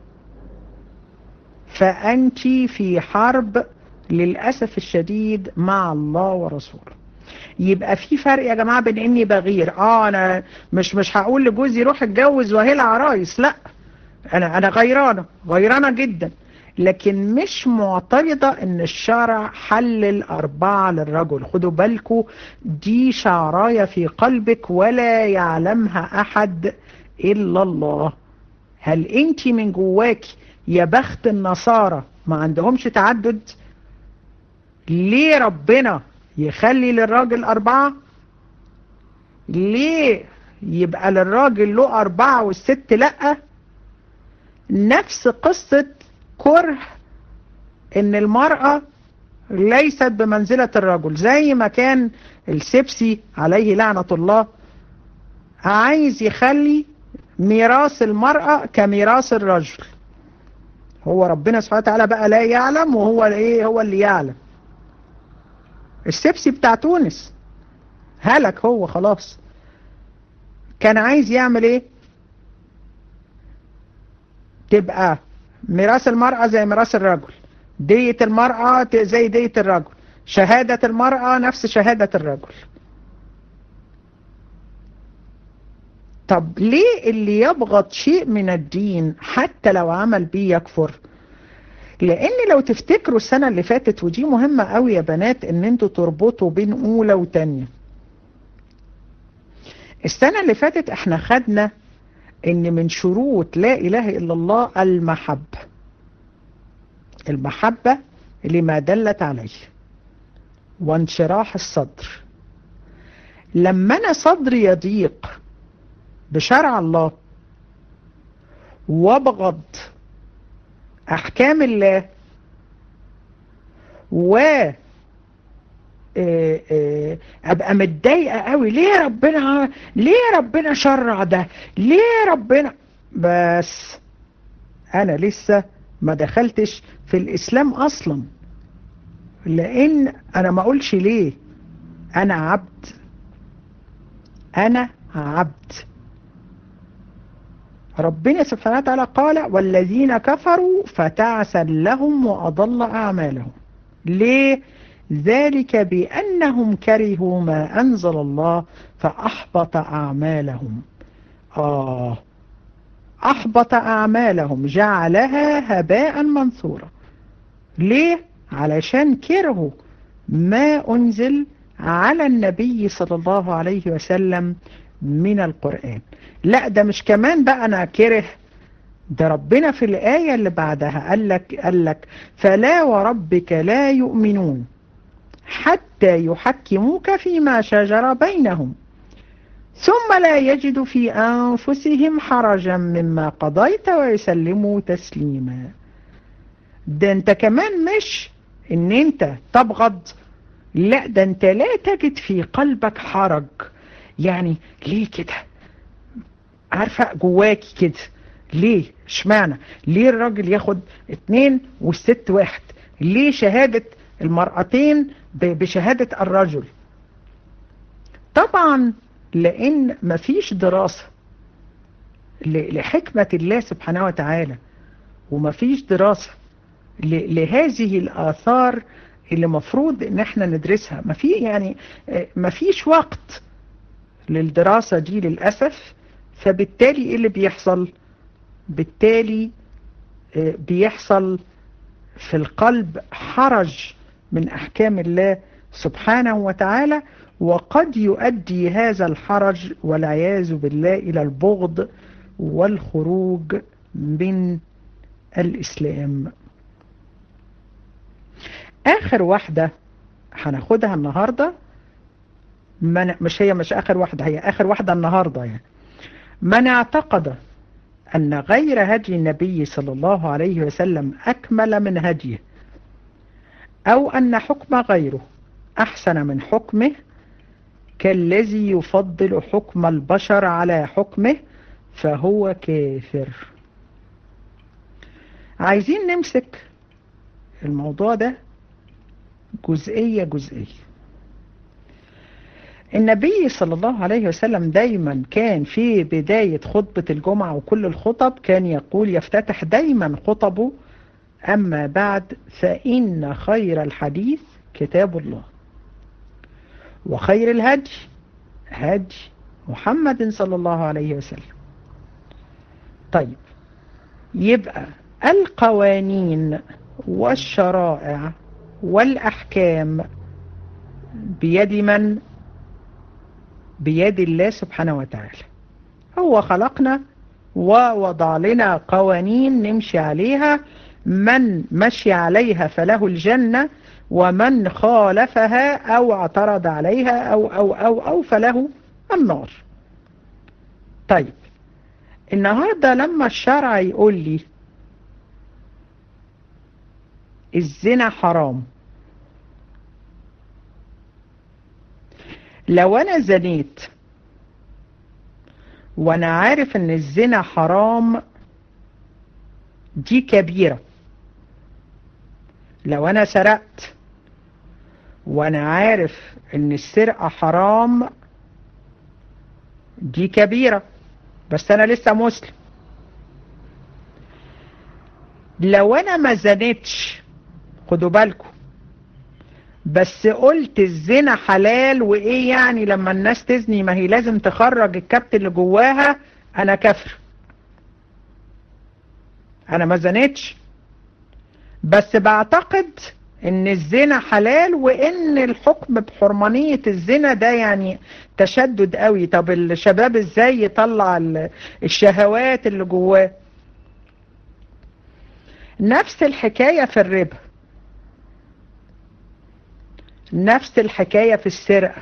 فأنت في حرب للأسف الشديد مع الله ورسوله يبقى في فرق يا جماعة بين اني بغير اه انا مش مش هقول لجوزي روح اتجوز وهي عرايس لا انا انا غيرانة غيرانة جدا لكن مش معترضة ان الشرع حلل اربعة للرجل خدوا بالكم دي شعراية في قلبك ولا يعلمها احد الا الله هل انت من جواكي يا بخت النصارى ما عندهمش تعدد ليه ربنا يخلي للراجل أربعة ليه يبقى للراجل له أربعة والست لأ نفس قصة كره ان المرأة ليست بمنزلة الرجل زي ما كان السبسي عليه لعنة الله عايز يخلي ميراث المرأة كميراث الرجل هو ربنا سبحانه وتعالى بقى لا يعلم وهو ايه هو اللي يعلم السبسي بتاع تونس هلك هو خلاص كان عايز يعمل ايه تبقى ميراث المرأة زي ميراث الرجل دية المرأة زي دية الرجل شهادة المرأة نفس شهادة الرجل طب ليه اللي يبغض شيء من الدين حتى لو عمل بيه يكفر لان لو تفتكروا السنة اللي فاتت ودي مهمة قوي يا بنات ان انتوا تربطوا بين اولى وتانية السنة اللي فاتت احنا خدنا ان من شروط لا اله الا الله المحبة المحبة لما دلت عليه وانشراح الصدر لما انا صدري يضيق بشرع الله وابغض احكام الله و ابقى متضايقه قوي ليه ربنا ليه ربنا شرع ده ليه ربنا بس انا لسه ما دخلتش في الاسلام اصلا لان انا ما اقولش ليه انا عبد انا عبد ربنا سبحانه وتعالى قال والذين كفروا فتعسا لهم وأضل أعمالهم ليه؟ ذلك بأنهم كرهوا ما أنزل الله فأحبط أعمالهم آه أحبط أعمالهم جعلها هباء منثورا ليه؟ علشان كرهوا ما أنزل على النبي صلى الله عليه وسلم من القرآن لا ده مش كمان بقى أنا كره ده ربنا في الآية اللي بعدها قال لك, قال لك فلا وربك لا يؤمنون حتى يحكموك فيما شجر بينهم ثم لا يجد في أنفسهم حرجا مما قضيت ويسلموا تسليما ده انت كمان مش ان انت تبغض لا ده انت لا تجد في قلبك حرج يعني ليه كده عارفة جواكي كده ليه اشمعنى ليه الراجل ياخد اتنين والست واحد ليه شهادة المرأتين بشهادة الرجل طبعا لان مفيش دراسة لحكمة الله سبحانه وتعالى ومفيش دراسة لهذه الآثار اللي مفروض ان احنا ندرسها ما في يعني ما فيش وقت للدراسة دي للأسف فبالتالي ايه اللي بيحصل بالتالي بيحصل في القلب حرج من أحكام الله سبحانه وتعالى وقد يؤدي هذا الحرج والعياذ بالله إلى البغض والخروج من الإسلام آخر واحدة هناخدها النهاردة من مش هي مش آخر واحدة هي آخر واحدة النهاردة يعني من اعتقد أن غير هدي النبي صلى الله عليه وسلم أكمل من هديه أو أن حكم غيره أحسن من حكمه كالذي يفضل حكم البشر على حكمه فهو كافر عايزين نمسك الموضوع ده جزئية جزئية النبي صلى الله عليه وسلم دايما كان في بداية خطبة الجمعة وكل الخطب كان يقول يفتتح دايما خطبه أما بعد فإن خير الحديث كتاب الله وخير الهدي هدي محمد صلى الله عليه وسلم طيب يبقى القوانين والشرائع والأحكام بيد من؟ بيد الله سبحانه وتعالى هو خلقنا ووضع لنا قوانين نمشي عليها من مشي عليها فله الجنة ومن خالفها أو اعترض عليها أو, أو, أو, أو فله النار طيب النهاردة لما الشرع يقول لي الزنا حرام لو انا زنيت وانا عارف ان الزنا حرام دي كبيرة لو انا سرقت وانا عارف ان السرقة حرام دي كبيرة بس انا لسه مسلم لو انا ما زنتش خدوا بالكم بس قلت الزنا حلال وايه يعني لما الناس تزني ما هي لازم تخرج الكبت اللي جواها انا كفر انا ما زنتش بس بعتقد ان الزنا حلال وان الحكم بحرمانية الزنا ده يعني تشدد قوي طب الشباب ازاي يطلع الشهوات اللي جواه نفس الحكاية في الربا نفس الحكاية في السرقة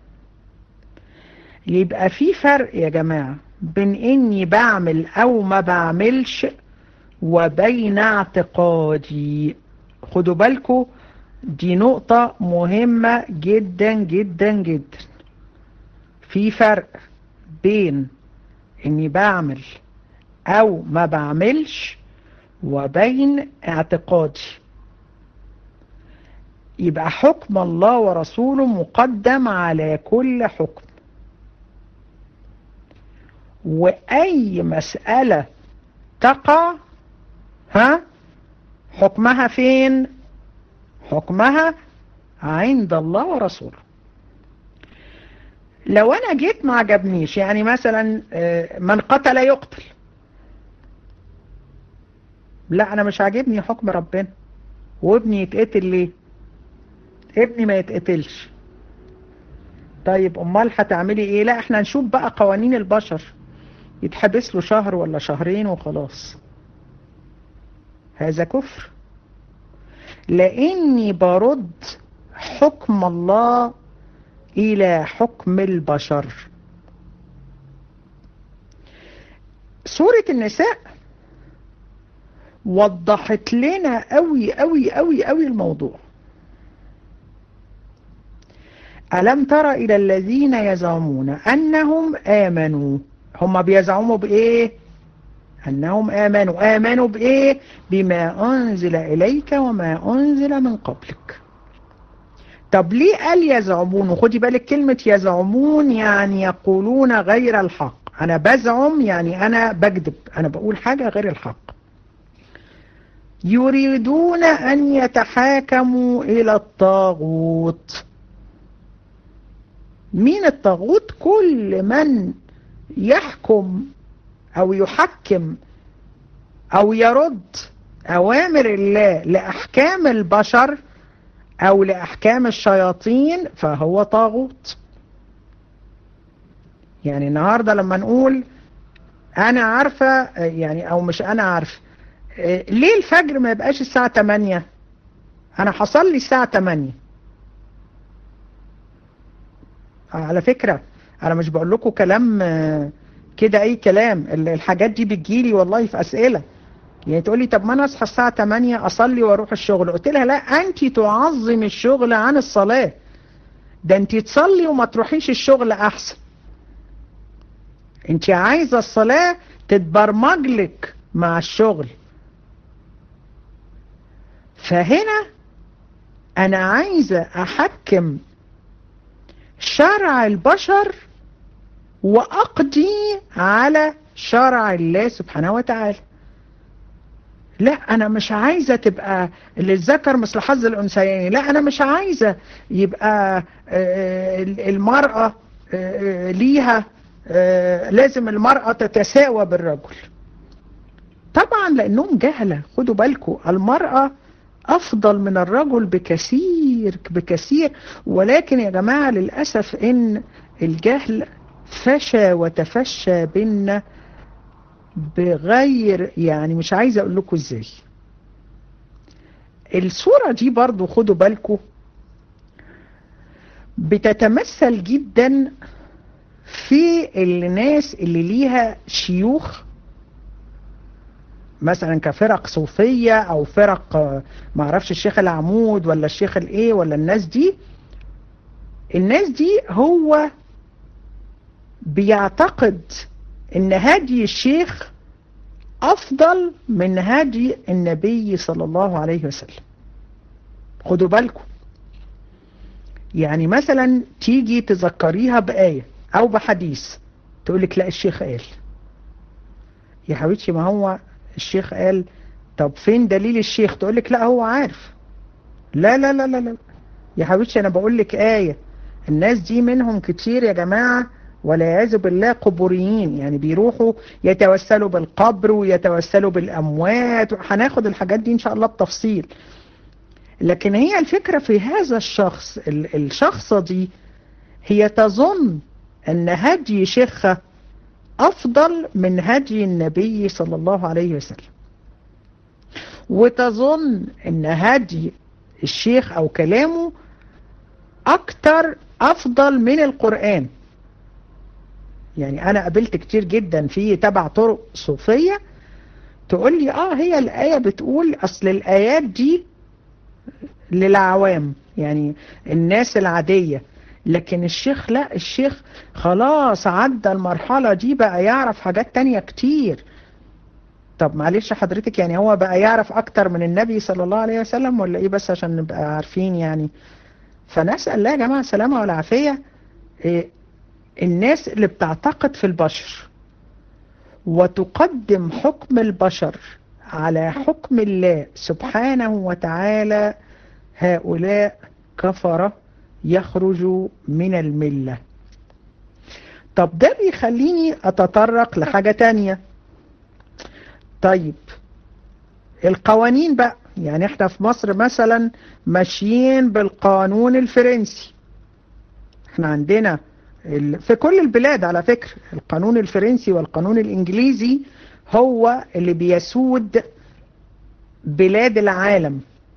يبقى في فرق يا جماعة بين اني بعمل او ما بعملش وبين اعتقادي خدوا بالكم دي نقطة مهمة جدا جدا جدا في فرق بين اني بعمل او ما بعملش وبين اعتقادي يبقى حكم الله ورسوله مقدم على كل حكم وأي مسألة تقع ها حكمها فين حكمها عند الله ورسوله لو أنا جيت ما عجبنيش يعني مثلا من قتل يقتل لا أنا مش عاجبني حكم ربنا وابني يتقتل ليه ابني ما يتقتلش طيب امال هتعملي ايه لا احنا نشوف بقى قوانين البشر يتحبس له شهر ولا شهرين وخلاص هذا كفر لاني برد حكم الله إلى حكم البشر سورة النساء وضحت لنا قوي قوي قوي قوي الموضوع ألم تر إلى الذين يزعمون أنهم آمنوا هم بيزعموا بإيه أنهم آمنوا آمنوا بإيه بما أنزل إليك وما أنزل من قبلك طب ليه قال يزعمون خدي بالك كلمة يزعمون يعني يقولون غير الحق أنا بزعم يعني أنا بكذب أنا بقول حاجة غير الحق يريدون أن يتحاكموا إلى الطاغوت مين الطاغوت كل من يحكم أو يحكم أو يرد أوامر الله لأحكام البشر أو لأحكام الشياطين فهو طاغوت يعني النهاردة لما نقول أنا عارفة يعني أو مش أنا عارفة ليه الفجر ما يبقاش الساعة 8 أنا حصل لي الساعة 8 على فكرة أنا مش بقول لكم كلام كده أي كلام الحاجات دي بتجيلي والله في أسئلة يعني تقول لي طب ما انا اصحى الساعه 8 اصلي واروح الشغل قلت لها لا انت تعظم الشغل عن الصلاه ده انت تصلي وما تروحيش الشغل احسن انت عايزه الصلاه تتبرمج لك مع الشغل فهنا انا عايزه احكم شرع البشر واقضي على شرع الله سبحانه وتعالى لا انا مش عايزه تبقى للذكر مثل حظ الانثيين لا انا مش عايزه يبقى المراه ليها لازم المراه تتساوى بالرجل طبعا لانهم جهله خدوا بالكم المراه افضل من الرجل بكثير بكثير ولكن يا جماعه للاسف ان الجهل فشى وتفشى بينا بغير يعني مش عايزه اقول لكم ازاي الصوره دي برضو خدوا بالكم بتتمثل جدا في الناس اللي ليها شيوخ مثلا كفرق صوفية او فرق ما اعرفش الشيخ العمود ولا الشيخ الايه ولا الناس دي الناس دي هو بيعتقد ان هدي الشيخ افضل من هدي النبي صلى الله عليه وسلم خدوا بالكم يعني مثلا تيجي تذكريها بآية او بحديث تقول لك لا الشيخ قال يا حبيبتي ما هو الشيخ قال طب فين دليل الشيخ تقول لك لا هو عارف لا لا لا لا لا يا حبيبتي انا بقول لك آية الناس دي منهم كتير يا جماعة والعياذ بالله قبوريين يعني بيروحوا يتوسلوا بالقبر ويتوسلوا بالأموات هناخد الحاجات دي إن شاء الله بتفصيل لكن هي الفكرة في هذا الشخص الشخصة دي هي تظن أن هدي شيخها أفضل من هدي النبي صلى الله عليه وسلم وتظن أن هدي الشيخ أو كلامه أكتر أفضل من القرآن يعني انا قابلت كتير جدا في تبع طرق صوفية تقول لي اه هي الآية بتقول اصل الآيات دي للعوام يعني الناس العادية لكن الشيخ لا الشيخ خلاص عدى المرحلة دي بقى يعرف حاجات تانية كتير طب معلش حضرتك يعني هو بقى يعرف اكتر من النبي صلى الله عليه وسلم ولا ايه بس عشان نبقى عارفين يعني فنسأل الله يا جماعة السلامة والعافية إيه الناس اللي بتعتقد في البشر وتقدم حكم البشر على حكم الله سبحانه وتعالى هؤلاء كفرة يخرجوا من الملة طب ده بيخليني أتطرق لحاجة تانية طيب القوانين بقى يعني احنا في مصر مثلا ماشيين بالقانون الفرنسي احنا عندنا في كل البلاد على فكرة القانون الفرنسي والقانون الإنجليزي هو اللي بيسود بلاد العالم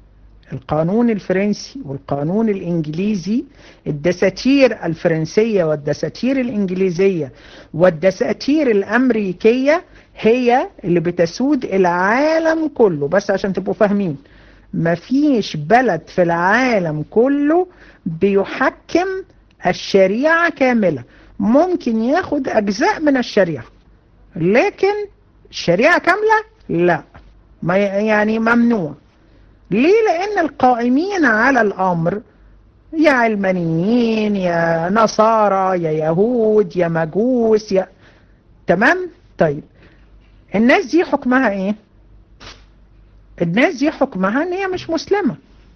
القانون الفرنسي والقانون الإنجليزي الدساتير الفرنسية والدساتير الإنجليزية والدساتير الأمريكية هي اللي بتسود العالم كله بس عشان تبقوا فاهمين مفيش بلد في العالم كله بيحكم الشريعة كاملة ممكن ياخد أجزاء من الشريعة لكن الشريعة كاملة لا ما يعني ممنوع ليه لأن القائمين على الأمر يا علمانيين يا نصارى يا يهود يا مجوس يا تمام طيب الناس دي حكمها ايه الناس دي حكمها ان هي مش مسلمة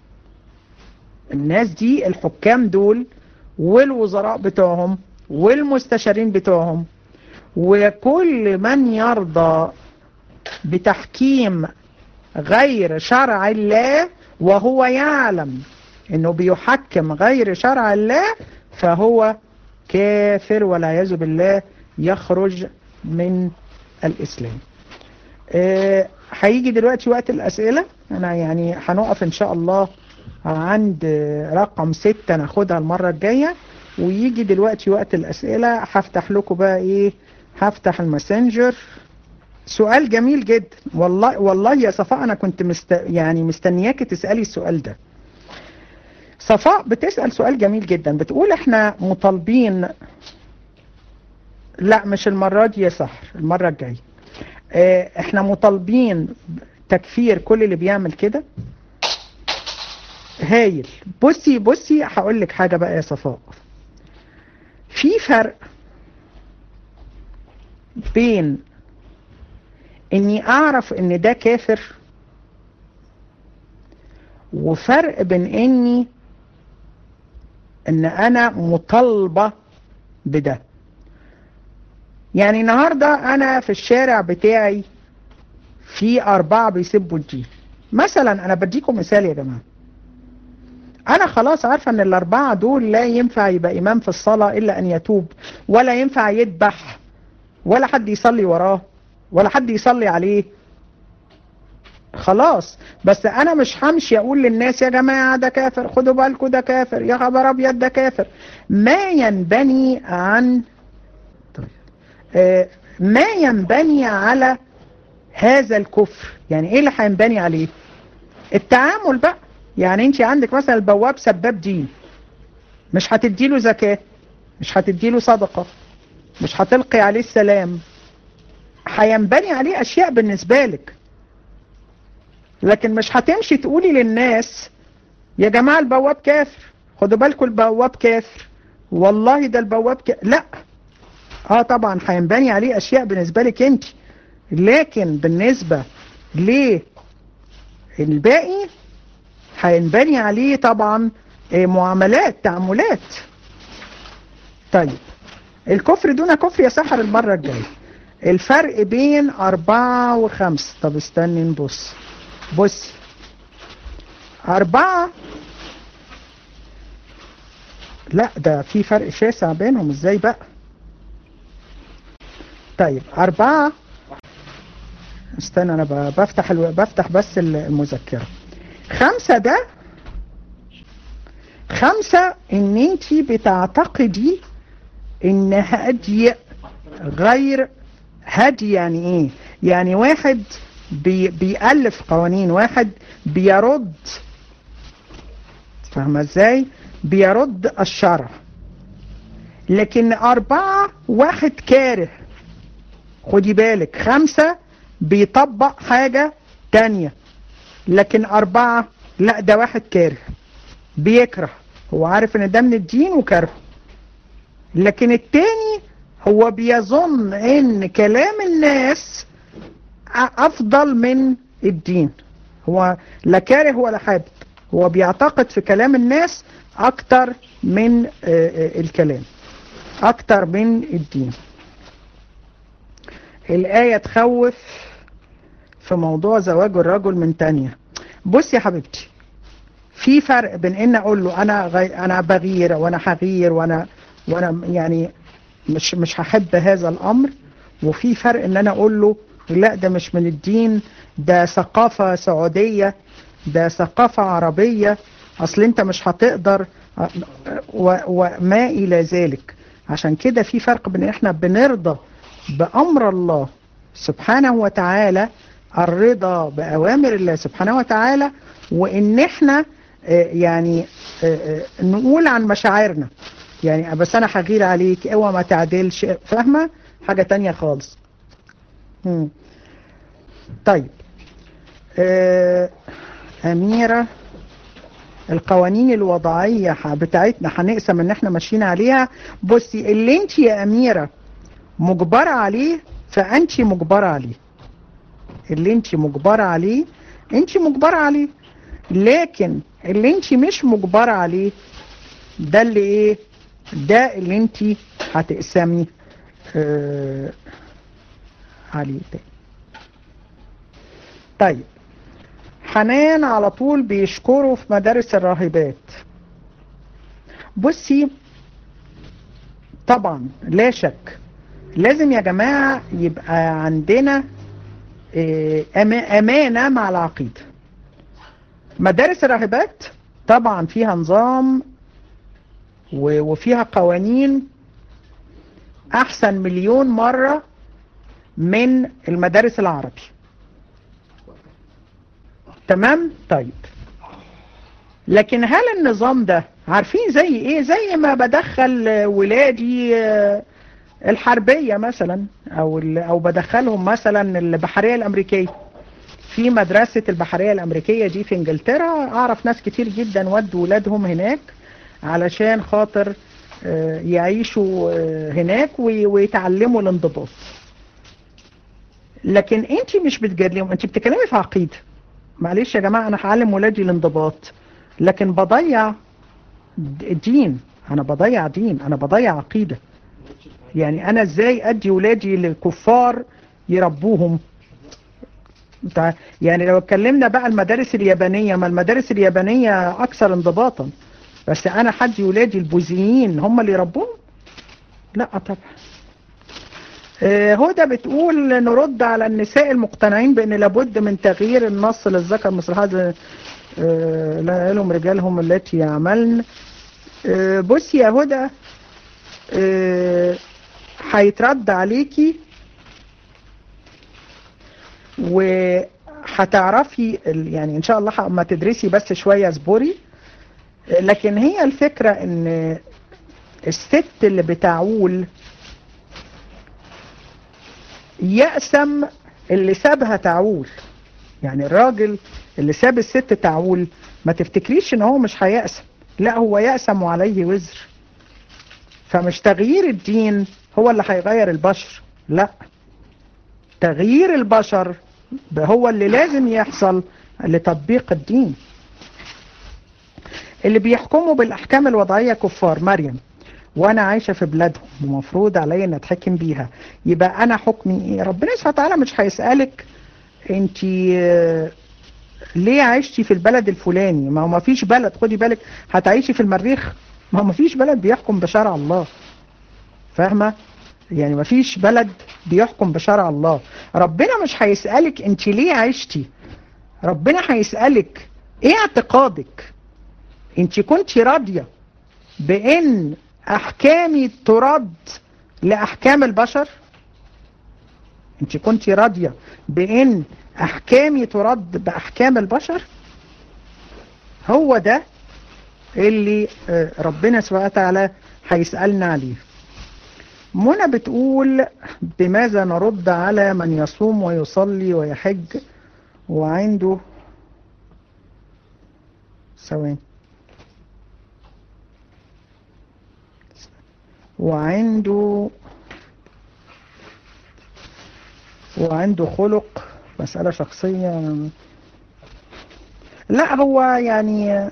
الناس دي الحكام دول والوزراء بتوعهم والمستشارين بتوعهم وكل من يرضى بتحكيم غير شرع الله وهو يعلم انه بيحكم غير شرع الله فهو كافر والعياذ بالله يخرج من الاسلام هيجي دلوقتي وقت الاسئله انا يعني هنقف ان شاء الله عند رقم ستة ناخدها المرة الجاية ويجي دلوقتي وقت الاسئلة هفتح لكم بقى ايه هفتح الماسنجر سؤال جميل جدا والله والله يا صفاء انا كنت مست يعني مستنياكي تسالي السؤال ده صفاء بتسال سؤال جميل جدا بتقول احنا مطالبين لا مش المره دي يا سحر المره الجايه اه احنا مطالبين تكفير كل اللي بيعمل كده هايل بصي بصي هقول لك حاجه بقى يا صفاء في فرق بين اني اعرف ان ده كافر وفرق بين اني ان انا مطالبة بده يعني النهاردة انا في الشارع بتاعي في اربعة بيسبوا الدين مثلا انا بديكم مثال يا جماعة انا خلاص عارفة ان الاربعة دول لا ينفع يبقى امام في الصلاة الا ان يتوب ولا ينفع يذبح ولا حد يصلي وراه ولا حد يصلي عليه خلاص بس انا مش همشي اقول للناس يا جماعة ده كافر خدوا بالكم ده كافر يا خبر ابيض ده كافر ما ينبني عن طيب. آه ما ينبني على هذا الكفر يعني ايه اللي هينبني عليه التعامل بقى يعني انت عندك مثلا البواب سباب دين مش هتديله زكاة مش هتديله صدقة مش هتلقي عليه السلام هينبني عليه اشياء بالنسبة لك لكن مش هتمشي تقولي للناس يا جماعة البواب كافر خدوا بالكم البواب كافر والله ده البواب كافر لا اه طبعا هينبني عليه اشياء بالنسبة لك انت لكن بالنسبة للباقي هينبني عليه طبعا معاملات تعاملات طيب الكفر دون كفر يا سحر المرة الجاية الفرق بين أربعة وخمسة طب استني نبص بصي أربعة لا ده في فرق شاسع بينهم ازاي بقى طيب أربعة استنى أنا بفتح الو... بفتح بس المذكرة خمسة ده خمسة ان انت بتعتقدي ان هدي غير هدي يعني ايه يعني واحد بي بيألف قوانين واحد بيرد فاهمة ازاي بيرد الشرع لكن اربعة واحد كاره خدي بالك خمسة بيطبق حاجة تانية لكن اربعة لا ده واحد كاره بيكره هو عارف ان ده من الدين وكره لكن التاني هو بيظن ان كلام الناس افضل من الدين هو لا كاره ولا حابب هو بيعتقد في كلام الناس اكتر من الكلام اكتر من الدين الآية تخوف في موضوع زواج الرجل من تانية بص يا حبيبتي في فرق بين ان اقول له انا غي... انا بغير وانا هغير وانا وانا يعني مش مش هحب هذا الامر وفي فرق ان انا اقول له لا ده مش من الدين ده ثقافة سعودية ده ثقافة عربية اصل انت مش هتقدر و- وما الى ذلك عشان كده في فرق بين احنا بنرضى بامر الله سبحانه وتعالى الرضا باوامر الله سبحانه وتعالى وان احنا آه، يعني آه، آه، نقول عن مشاعرنا يعني بس انا هغير عليك اوعى ما تعدلش فاهمه حاجه تانية خالص مم. طيب آه، اميره القوانين الوضعيه ح- بتاعتنا هنقسم ان احنا ماشيين عليها بصي اللي انت يا اميره مجبره عليه فانت مجبره عليه اللي انت مجبره عليه انت مجبره عليه لكن اللي انت مش مجبره عليه ده اللي ايه ده اللي انت هتقسمي آه عليه ده طيب حنان على طول بيشكروا في مدارس الراهبات بصي طبعا لا شك لازم يا جماعة يبقى عندنا آه، أما- أمانة مع العقيدة مدارس الراهبات طبعا فيها نظام و- وفيها قوانين أحسن مليون مرة من المدارس العربي تمام طيب لكن هل النظام ده عارفين زي ايه زي ما بدخل آه، ولادي آه، الحربية مثلا او ال- او بدخلهم مثلا البحرية الامريكية في مدرسة البحرية الامريكية دي في انجلترا اعرف ناس كتير جدا ودوا ولادهم هناك علشان خاطر آه، يعيشوا آه، هناك وي- ويتعلموا الانضباط لكن انت مش بتجادلهم انت بتتكلمي في عقيدة معلش يا جماعة انا هعلم ولادي الانضباط لكن بضيع د- دين انا بضيع دين انا بضيع عقيدة يعني انا ازاي ادي ولادي للكفار يربوهم تع- يعني لو اتكلمنا بقى المدارس اليابانية ما المدارس اليابانية اكثر انضباطا بس انا حدي ولادي البوذيين هم اللي يربوهم لا طبعا آه، هدى بتقول نرد على النساء المقتنعين بان لابد من تغيير النص للذكر مثل هذا آه، لا لهم رجالهم التي يعملن آه، بصي يا هدى آه، هيترد عليكي وهتعرفي ال- يعني ان شاء الله اما تدرسي بس شوية اصبري آه، لكن هي الفكرة ان الست اللي بتعول يأسم اللي سابها تعول يعني الراجل اللي ساب الست تعول ما تفتكريش ان هو مش هيأسم لا هو يأسم وعليه وزر فمش تغيير الدين هو اللي هيغير البشر لا تغيير البشر هو اللي لازم يحصل لتطبيق الدين اللي بيحكموا بالأحكام الوضعية كفار مريم وانا عايشة في بلادهم ومفروض عليا ان اتحكم بيها يبقى انا حكمي ايه ربنا سبحانه وتعالى مش هيسألك انت ليه عشتي في البلد الفلاني ما هو ما فيش بلد خدي بالك هتعيشي في المريخ ما هو ما فيش بلد بيحكم بشرع الله فاهمة يعني ما فيش بلد بيحكم بشرع الله ربنا مش هيسألك انت ليه عشتي ربنا هيسألك ايه اعتقادك انت كنت راضية بان احكامي ترد لاحكام البشر انت كنت راضية بان احكامي ترد باحكام البشر هو ده اللي آه، ربنا سبحانه وتعالى هيسألنا عليه منى بتقول بماذا نرد على من يصوم ويصلي ويحج وعنده ثواني وعنده وعنده خلق مسألة شخصية لا هو يعني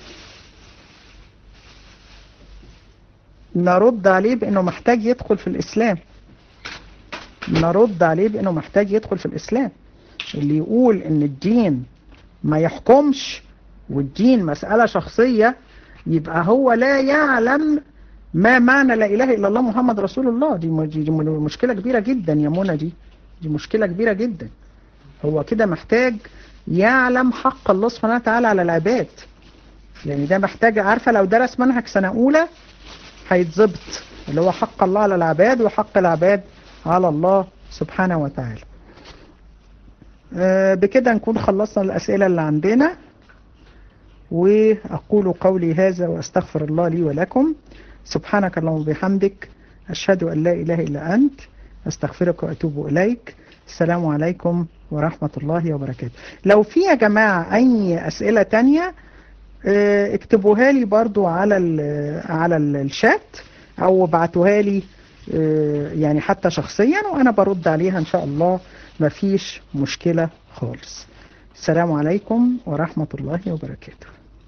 نرد عليه بأنه محتاج يدخل في الإسلام نرد عليه بأنه محتاج يدخل في الإسلام اللي يقول أن الدين ما يحكمش والدين مسألة شخصية يبقى هو لا يعلم ما معنى لا إله إلا الله محمد رسول الله دي, دي, دي مشكلة كبيرة جدا يا منى دي دي مشكلة كبيرة جدا هو كده محتاج يعلم حق الله سبحانه وتعالى على العباد يعني ده محتاج عارفة لو درس منهج سنة أولى هيتظبط اللي هو حق الله على العباد وحق العباد على الله سبحانه وتعالى آه، بكده نكون خلصنا الأسئلة اللي عندنا وأقول قولي هذا وأستغفر الله لي ولكم سبحانك اللهم وبحمدك أشهد أن لا إله إلا أنت أستغفرك وأتوب إليك السلام عليكم ورحمة الله وبركاته لو في يا جماعة أي أسئلة تانية آه، اكتبوها لي برضو على ال على ال- الشات أو ابعتوها لي آه، يعني حتى شخصيا وأنا برد عليها إن شاء الله مفيش مشكلة خالص السلام عليكم ورحمة الله وبركاته